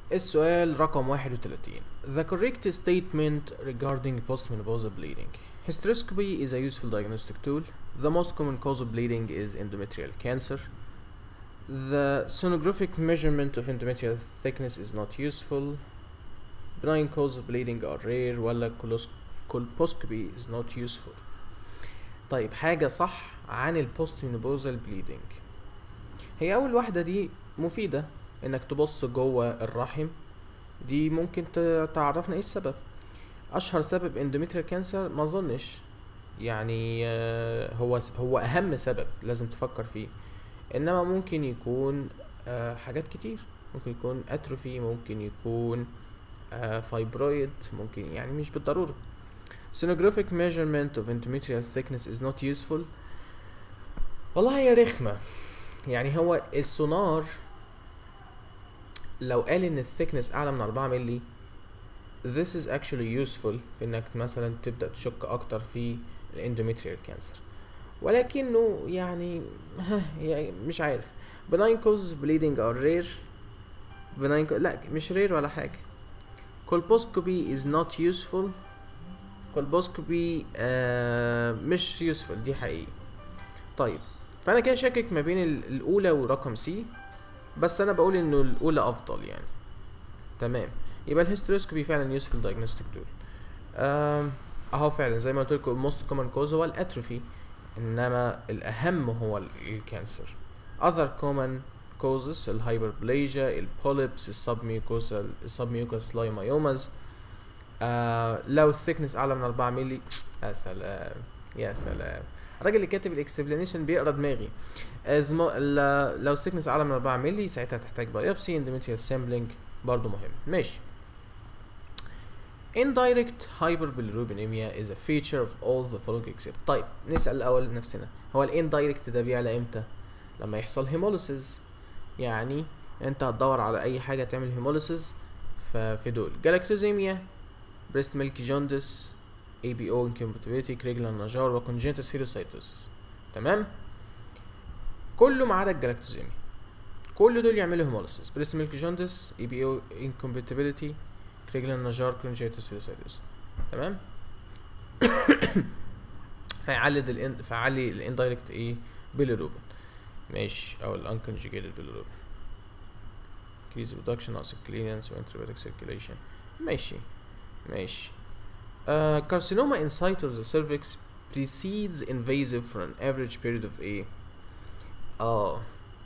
السؤال رقم 31 The correct statement regarding postmenopausal bleeding Hysteroscopy is a useful diagnostic tool. The most common cause of bleeding is endometrial cancer. The sonographic measurement of endometrial thickness is not useful. Benign cause of bleeding are rare ولا colos- colposcopy is not useful. طيب حاجة صح عن البوستمينوبوزال بليدنج هي أول واحدة دي مفيدة إنك تبص جوه الرحم دي ممكن ت- تعرفنا ايه السبب اشهر سبب اندوميتريال كانسر ما اظنش يعني آه، هو س- هو اهم سبب لازم تفكر فيه انما ممكن يكون آه، حاجات كتير ممكن يكون اتروفي ممكن يكون فايبرويد ممكن يعني مش بالضرورة sonographic measurement of endometrial thickness is not useful والله هي رخمة يعني هو السونار لو قال ان الثيكنس اعلى من 4 مللي this is actually useful في انك مثلا تبدا تشك اكتر في الاندوميتريال كانسر ولكنه يعني ها يعني مش عارف benign causes bleeding are rare benign co- لا مش rare ولا حاجة colposcopy is not useful colposcopy آه مش useful دي حقيقي طيب فانا كده شاكك ما بين ال- الاولى ورقم سي بس انا بقول انه الاولى افضل يعني تمام يبقى الهيستروسكوبي فعلا يوسفل دايجنوستيك تول اهو فعلا زي ما قلت لكم الموست كومن كوز هو الاتروفي انما الاهم هو ال- الكانسر other common causes الهايبربليجيا البوليبس السبميوكوسال السبميوكوس لايمايوماز آه لو الثيكنس اعلى من 4 مللي يا سلام يا سلام الراجل اللي كاتب الاكسبلانيشن بيقرا دماغي ازمو ال- لو السيكنس اعلى من 4 مللي ساعتها تحتاج بايوبسي اندوميتريال سامبلنج برضه مهم ماشي Indirect hyperbilirubinemia is a feature of all the following except طيب نسأل الأول نفسنا هو الاندايركت ده بيعلى امتى؟ لما يحصل هيموليسيس يعني انت هتدور على أي حاجة تعمل هيموليسيس ففي دول جلاكتوزيميا بريست ميلك جوندس اي بي او انكمباتيبيليتي كريجلان نجار وكونجنتال سفيروسايتوسيس تمام كله ما عدا الجلاكتوزيميا كل دول يعملوا هيموليسيس بريست ميلك جوندس اي بي او انكمباتيبيليتي كريجلان نجار كونجنتال سفيروسايتوسيس تمام فيعلد الان فيعلي الاندايركت ايه بيليروبين ماشي او الانكونجيجيتد بيليروبين increase production ناقص الكليرنس وانتروبيوتيك circulation ماشي ماشي uh, carcinoma in situ of the cervix precedes invasive for an average period of a اه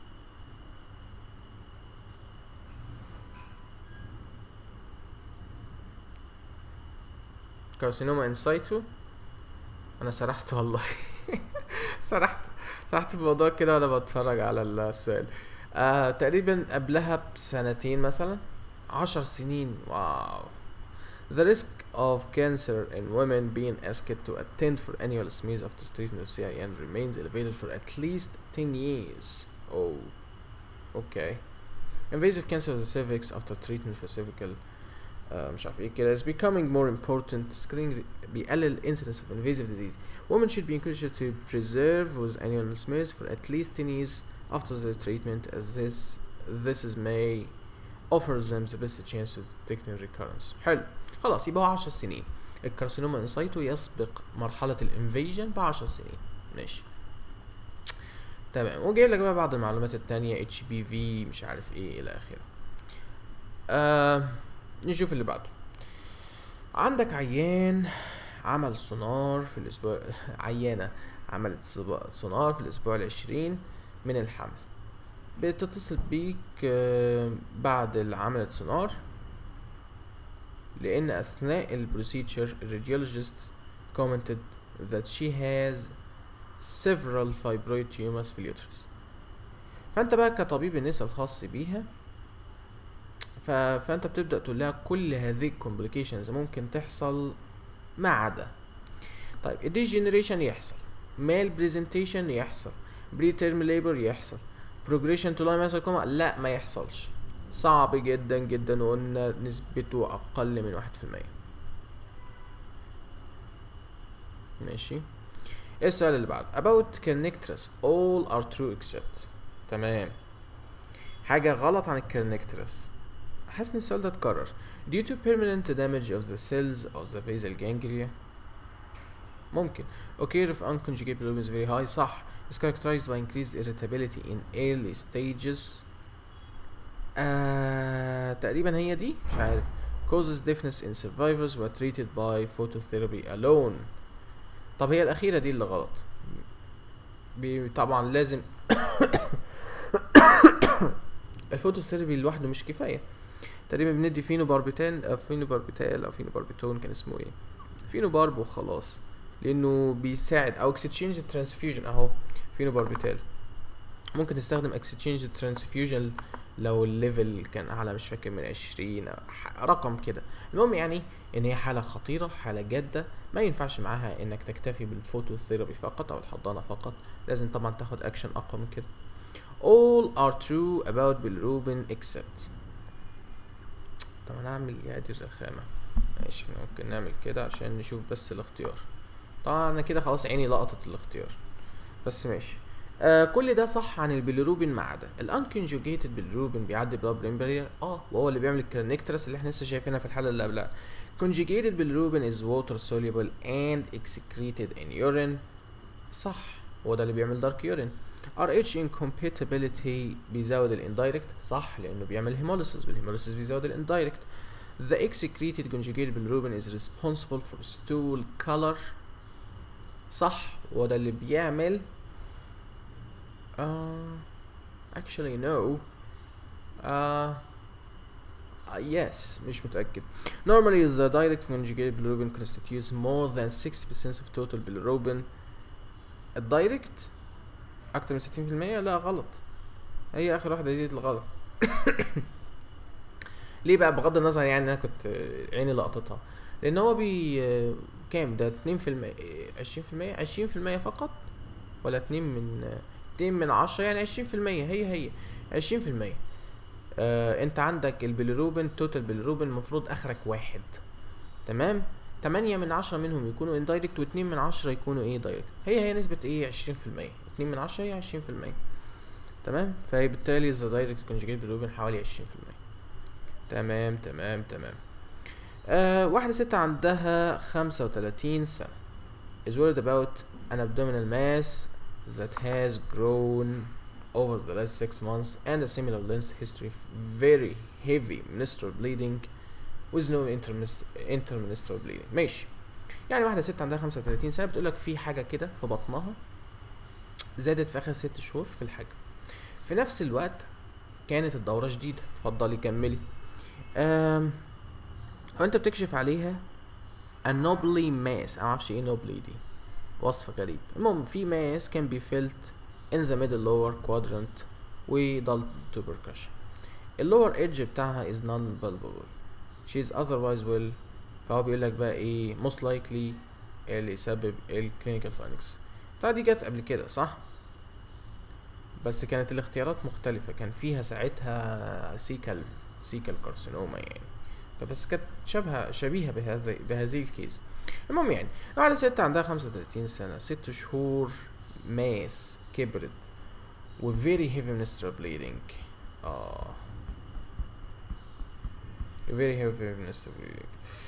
كارسينوما ان سايتو انا سرحت والله سرحت سرحت في الموضوع كده وانا بتفرج على السؤال آه تقريبا قبلها بسنتين مثلا عشر سنين واو The risk of cancer in women being asked to attend for annual smears after treatment of CIN remains elevated for at least 10 years. Oh, okay. Invasive cancer of the cervix after treatment for cervical uh, مش عارف ايه كده is becoming more important. Screening بيقلل incidence of invasive disease. Women should be encouraged to preserve with annual smears for at least 10 years after the treatment as this this is may offers them the best chance of detecting recurrence. حلو. خلاص يبقى هو 10 سنين الكارسينوما انسايتو يسبق مرحلة الانفيجن ب 10 سنين ماشي تمام وجايب لك بقى بعض المعلومات التانية اتش بي في مش عارف ايه الى اخره آه نشوف اللي بعده عندك عيان عمل سونار في الاسبوع عيانة عملت صب- سونار في الاسبوع العشرين من الحمل بتتصل بيك آه، بعد اللي عملت سونار لأن أثناء البروسيجر الراديولوجيست commented that she has several fibroid tumors في اليوترس فأنت بقى كطبيب النساء الخاص بيها ف... فأنت بتبدأ تقول لها كل هذه الكومبليكيشنز ممكن تحصل ما عدا طيب الديجنريشن يحصل مال بريزنتيشن يحصل بري تيرم ليبر يحصل بروجريشن تو لاين sarcoma لا ما يحصلش صعب جدا جدا وقلنا نسبته اقل من واحد في المية ماشي ايه السؤال اللي بعده about Kernicterus all are true except تمام حاجة غلط عن الكرنكترس حاسس ان السؤال ده اتكرر due to permanent damage of the cells of the basal ganglia ممكن occur if unconjugated bilirubin is very high صح is characterized by increased irritability in early stages آه تقريبا هي دي مش عارف causes deafness in survivors were treated by phototherapy alone طب هي الأخيرة دي اللي غلط بي طبعا لازم الفوتوثيرابي لوحده مش كفاية تقريبا بندي فينو باربيتال أو فينو باربيتال أو فينو باربيتون كان اسمه ايه فينو بارب وخلاص لأنه بيساعد أو اكستشينج ترانسفيوجن أهو فينو باربيتال ممكن تستخدم اكستشينج ترانسفيوجن لو الليفل كان اعلى مش فاكر من عشرين أو ح- رقم كده المهم يعني ان هي حالة خطيرة حالة جادة ما ينفعش معاها انك تكتفي بالفوتوثيرابي فقط او الحضانة فقط لازم طبعا تاخد اكشن اقوى من كده all are true about bilirubin except طب انا اعمل ايه دي الرخامة ماشي إحنا ممكن نعمل كده عشان نشوف بس الاختيار طبعا انا كده خلاص عيني لقطت الاختيار بس ماشي آه كل ده صح عن البيليروبين ما عدا الانكونجوجيتد بيليروبين بيعدي بلاد برين بارير اه وهو اللي بيعمل الكرنكترس اللي احنا لسه شايفينها في الحلقه اللي قبلها conjugated bilirubin is water soluble and excreted in urine صح هو ده اللي بيعمل دارك يورين RH incompatibility بيزود الاندايركت صح لانه بيعمل هيموليسيس والهيموليسيس بيزود الاندايركت The excreted conjugated bilirubin is responsible for stool color صح هو ده اللي بيعمل Uh, actually no. Uh, uh, yes, مش متأكد. Normally the direct conjugated bilirubin constitutes more than 60% of total bilirubin. الدايركت أكتر من 60% لا غلط. هي آخر واحدة دي الغلط. ليه بقى بغض النظر يعني أنا كنت آه، عيني لقطتها. لأن هو بي آه، كام ده 2% 20% 20% فقط ولا 2 من آه، 2 من 10 يعني 20% هي هي 20% آه انت عندك البيليروبين توتال بيليروبين المفروض اخرك واحد تمام 8 من 10 منهم يكونوا اندايركت و2 من 10 يكونوا ايه دايركت هي هي نسبة ايه 20% 2 من 10 هي 20% تمام فهي بالتالي ذا دايركت كونجيجيت بيليروبين حوالي 20% تمام تمام تمام آه واحدة ست عندها 35 سنة is worried about an abdominal mass that has grown over the last six months and a similar length history of very heavy menstrual bleeding with no intermis- intermenstrual bleeding ماشي يعني واحدة ست عندها 35 سنة بتقول لك في حاجة كده في بطنها زادت في آخر ست شهور في الحجم في نفس الوقت كانت الدورة شديدة اتفضلي كملي أم وانت بتكشف عليها النوبلي ماس انا معرفش ايه نوبلي دي وصف غريب المهم في ماس can be felt in the middle lower quadrant و dull to percussion اللور edge بتاعها is non palpable she is otherwise well فهو بيقول لك بقى ايه most likely اللي يسبب ال clinical findings فدي جت قبل كده صح بس كانت الاختيارات مختلفة كان فيها ساعتها سيكال سيكال كارسينوما يعني فبس كانت شبه شبيهة بهذه بهذه الكيس المهم يعني واحدة ست عندها خمسة وتلاتين سنة ست شهور ماس كبرت و very heavy menstrual bleeding اه very heavy menstrual bleeding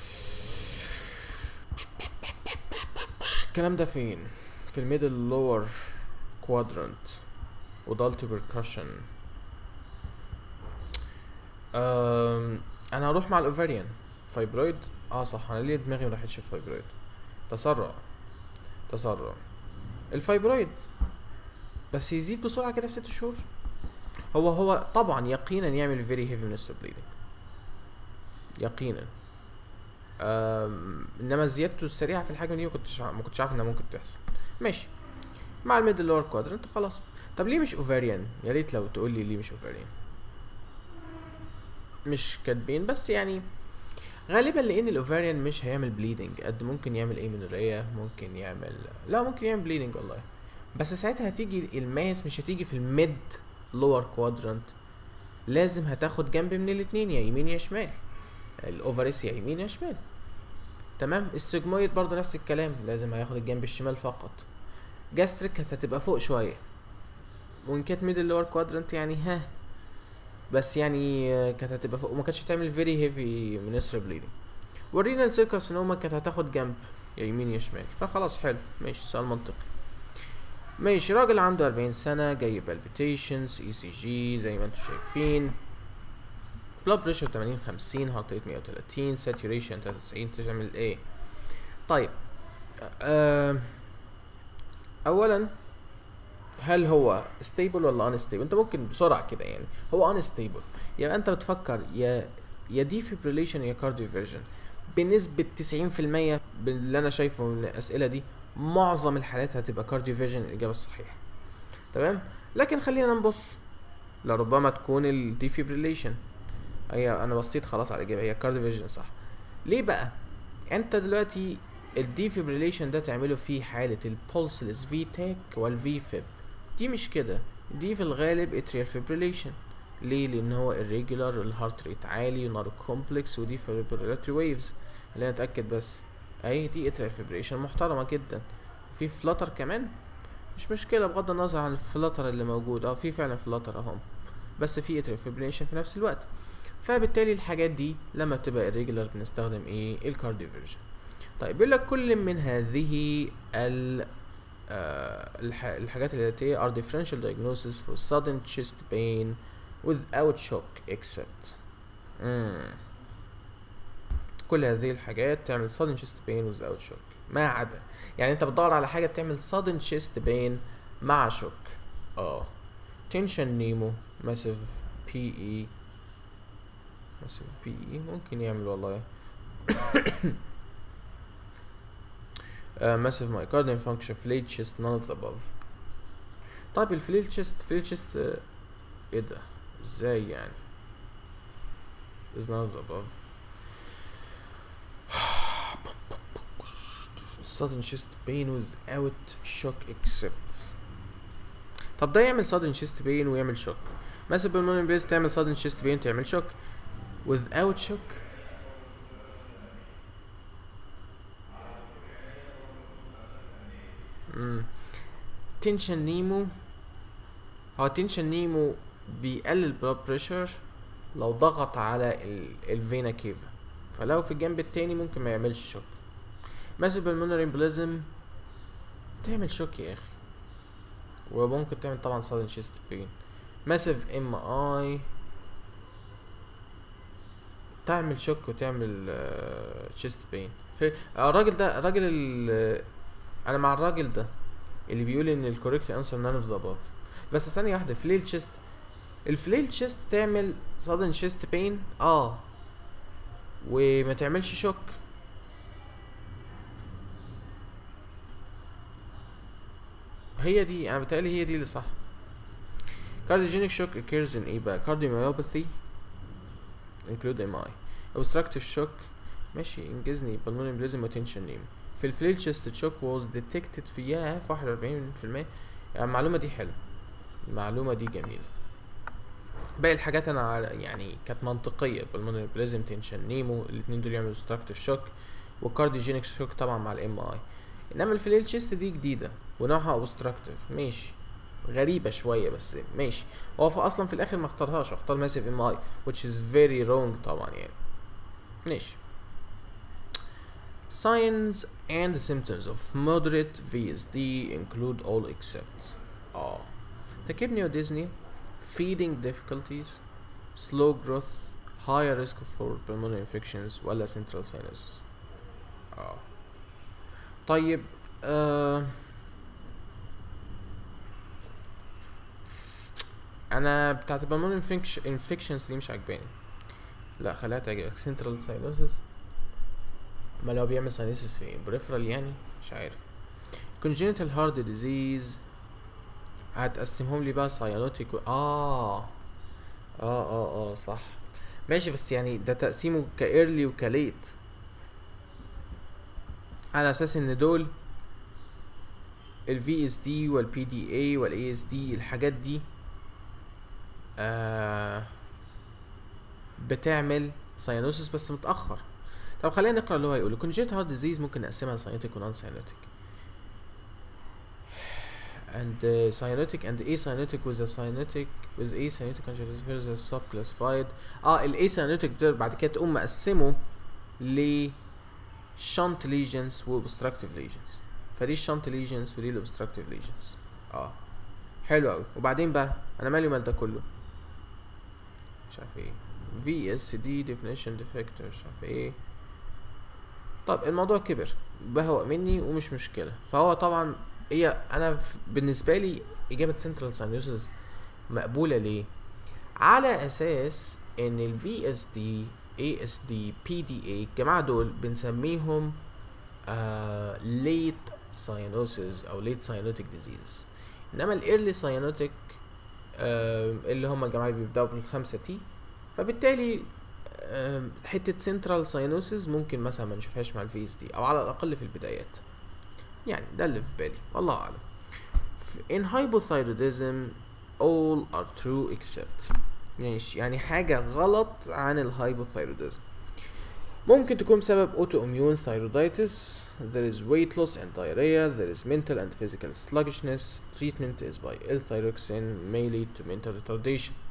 الكلام ده فين في الميدل لور كوادرانت وضلت percussion أم انا هروح مع الاوفريان فايبرويد اه صح انا ليه دماغي مراحتش في فايبرويد تسرع تسرع الفايبرويد بس يزيد بسرعة كده في ست شهور هو هو طبعا يقينا يعمل very heavy menstrual bleeding يقينا أم، انما زيادته السريعة في الحجم دي ما كنتش ع- ما كنتش عارف انها ممكن تحصل ماشي مع الميدل لور كوادرنت خلاص طب ليه مش اوفريان يا ريت لو تقول لي ليه مش اوفريان مش كاتبين بس يعني غالبا لان الاوفريان مش هيعمل بليدنج قد ممكن يعمل ايه من الرئه ممكن يعمل لا ممكن يعمل بليدنج والله بس ساعتها هتيجي الماس مش هتيجي في الميد لور كوادرانت لازم هتاخد جنب من الاتنين يا يمين يا شمال الاوفريس يا يمين يا شمال تمام السجمويد برضه نفس الكلام لازم هياخد الجنب الشمال فقط جاستريك هتبقى فوق شويه وان كانت ميدل لور كوادرانت يعني ها بس يعني آه، كانت هتبقى فوق وما كانتش هتعمل فيري هيفي منستر بليدنج والرينال سيل كارسينوما كانت هتاخد جنب يا يمين يا شمال فخلاص حلو ماشي سؤال منطقي ماشي راجل عنده 40 سنة جاي بالبيتيشنز اي سي جي زي ما انتم شايفين بلاد بريشر 80 50 هارت ريت 130 ساتوريشن 93 تعمل ايه طيب آه اولا هل هو ستيبل ولا ان ستيبل انت ممكن بسرعه كده يعني هو ان ستيبل يعني انت بتفكر يا يا ديفيبريليشن يا كارديوفيرجن بنسبه 90% باللي انا شايفه من الاسئله دي معظم الحالات هتبقى كارديوفيرجن الاجابه الصحيحه تمام لكن خلينا نبص لربما تكون الديفيبريليشن هي انا بصيت خلاص على الاجابه هي كارديوفيرجن صح ليه بقى انت دلوقتي الديفيبريليشن ده تعمله في حالة البولسلس في تاك والفي فيب دي مش كده دي في الغالب اتريال فيبريليشن ليه لان هو irregular الهارت ريت عالي ونار كومبلكس ودي فيبريلاتري ويفز خلينا نتاكد بس اهي دي اتريال فيبريليشن محترمه جدا في فلتر كمان مش مشكله بغض النظر عن الفلتر اللي موجود اه في فعلا فلتر اهم بس في اتريال فيبريليشن في نفس الوقت فبالتالي الحاجات دي لما بتبقى irregular بنستخدم ايه الكارديوفيرجن طيب بيقول لك كل من هذه ال آه الح الحاجات الآتية are differential diagnosis for sudden chest pain without shock except مم. كل هذه الحاجات تعمل sudden chest pain without shock ما عدا يعني انت بتدور على حاجة بتعمل sudden chest pain مع شوك اه tension nemo massive PE massive PE ممكن يعمل والله uh, massive myocardial infarction flayed chest none of the above طيب الفليل chest فليل chest uh, ايه ده ازاي يعني is none of the above sudden chest pain without shock except طب ده يعمل sudden chest pain ويعمل shock massive pulmonary embolism تعمل sudden chest pain تعمل shock without shock مم. تنشن نيمو هو تنشن نيمو بيقلل بلاد بريشر لو ضغط على ال- الفينا كيفا فلو في الجنب التاني ممكن ما يعملش شوك ماسيف بالمونري امبليزم تعمل شوك يا اخي وممكن تعمل طبعا سادن شيست بين ماسيف ام اي تعمل شوك وتعمل شيست بين في آه، الراجل ده الراجل ال- انا مع الراجل ده اللي بيقول ان الكوريكت انسر نان اوف ذا اباف بس ثانيه واحده فليل تشيست الفليل تشيست تعمل sudden chest pain اه وما تعملش شوك هي دي انا بتهيألي هي دي اللي صح cardiogenic shock occurs in ايه بقى cardiomyopathy include MI obstructive shock ماشي انجزني pulmonary embolism وتنشن نيم في الفليل chest shock was detected فيها في 41% يعني المعلومة دي حلوة المعلومة دي جميلة باقي الحاجات انا عار- يعني كانت منطقية pulmonary embolism تنشن نيمو الاتنين دول يعملوا obstructive shock والكارديوجينيك شوك طبعا مع الام اي انما الفليل chest دي جديدة ونوعها obstructive ماشي غريبة شوية بس ماشي هو في اصلا في الاخر ما اختارهاش اختار ماسيف ام اي which is very wrong طبعا يعني ماشي Signs and symptoms of moderate VSD include all except اه tachypnea feeding difficulties slow growth higher risk for pulmonary infections ولا central sinuses اه طيب آه انا بتاعت البلمونري infections دي مش عجباني لا خليها تعجبك central sinuses ما لو بيعمل ساينسس في بريفرال يعني مش عارف congenital heart disease هتقسمهم لي بقى ساينوتيك و... اه اه اه اه صح ماشي بس يعني ده تقسيمه كايرلي وكليت على اساس ان دول الفي اس دي والبي دي اي والاي اس دي الحاجات دي آه بتعمل ساينوسس بس متاخر طب خلينا نقرا اللي هو هيقوله congenital heart disease ممكن نقسمها لساينوتيك ونون ساينوتيك and uh, cyanotic and acyanotic with a cyanotic with acyanotic conjunctivitis are subclassified اه الاcyanotic ده بعد كده تقوم مقسمه ل shunt lesions و obstructive lesions فدي shunt lesions ودي ال obstructive lesions اه حلو قوي وبعدين بقى انا مالي مال ده كله مش عارف ايه في اس دي definition defect مش عارف ايه طب الموضوع كبر بهوأ مني ومش مشكلة فهو طبعا هي انا ف- بالنسبة لي اجابة سنترال ساينوسز مقبولة ليه على اساس ان ال VSD ASD PDA الجماعة دول بنسميهم آه late cyanosis او late cyanotic diseases انما ال early cyanotic آه اللي هم الجماعة اللي بيبدأوا بالخمسة تي فبالتالي آم، حتة سنترال ساينوسز ممكن مثلا ما نشوفهاش مع الفي اس دي او على الاقل في البدايات يعني ده اللي في بالي والله اعلم ف- in hypothyroidism all are true except ماشي يعني حاجة غلط عن الهايبوثايروديزم ممكن تكون بسبب autoimmune thyroiditis there is weight loss and diarrhea there is mental and physical sluggishness treatment is by L-thyroxine may lead to mental retardation